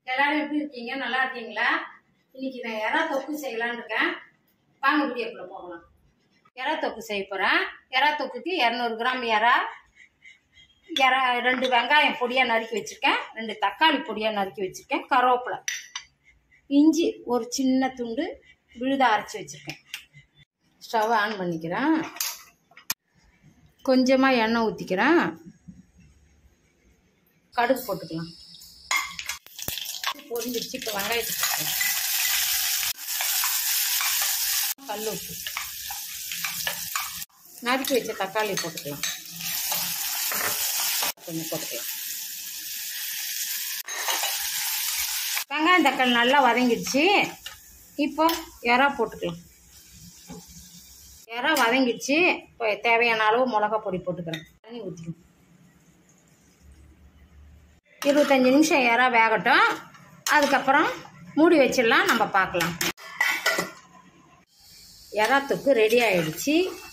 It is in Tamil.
எல்லாரும் எப்படி இருக்கீங்க நல்லா இருக்கீங்களா இன்னைக்கு நான் எறா தொக்கு செய்யலான்னு இருக்கேன் வாங்க வீடியோக்குள்ள போகலாம் எறா தொக்கு செய்ய போகிறேன் எறா தொக்குக்கு இரநூறு கிராம் எறா எறா ரெண்டு வெங்காயம் பொடியாக நறுக்கி வச்சுருக்கேன் ரெண்டு தக்காளி பொடியாக நறுக்கி வச்சுருக்கேன் கருவேப்பிலை இஞ்சி ஒரு சின்ன துண்டு விழுத அரைச்சி வச்சுருக்கேன் ஸ்டவ் ஆன் பண்ணிக்கிறேன் கொஞ்சமாக எண்ணெய் ஊற்றிக்கிறேன் கடுகு போட்டுக்கலாம் பொரிஞ்சிருச்சு இப்போ வெங்காயத்தை போட்டுக்கலாம் கல் உப்பு நறுக்கி வச்ச தக்காளி போட்டுக்கலாம் கொஞ்சம் போட்டுக்கலாம் வெங்காயம் தக்காளி நல்லா வதங்கிடுச்சு இப்போ எறா போட்டுக்கலாம் எறா வதங்கிடுச்சு இப்போ தேவையான அளவு மிளகா பொடி போட்டுக்கிறேன் தண்ணி ஊற்றிக்கலாம் இருபத்தஞ்சி நிமிஷம் எறா வேகட்டும் அதுக்கப்புறம் மூடி வச்சிடலாம் நம்ம பார்க்கலாம் எறாத்துக்கு ரெடி ஆயிடுச்சு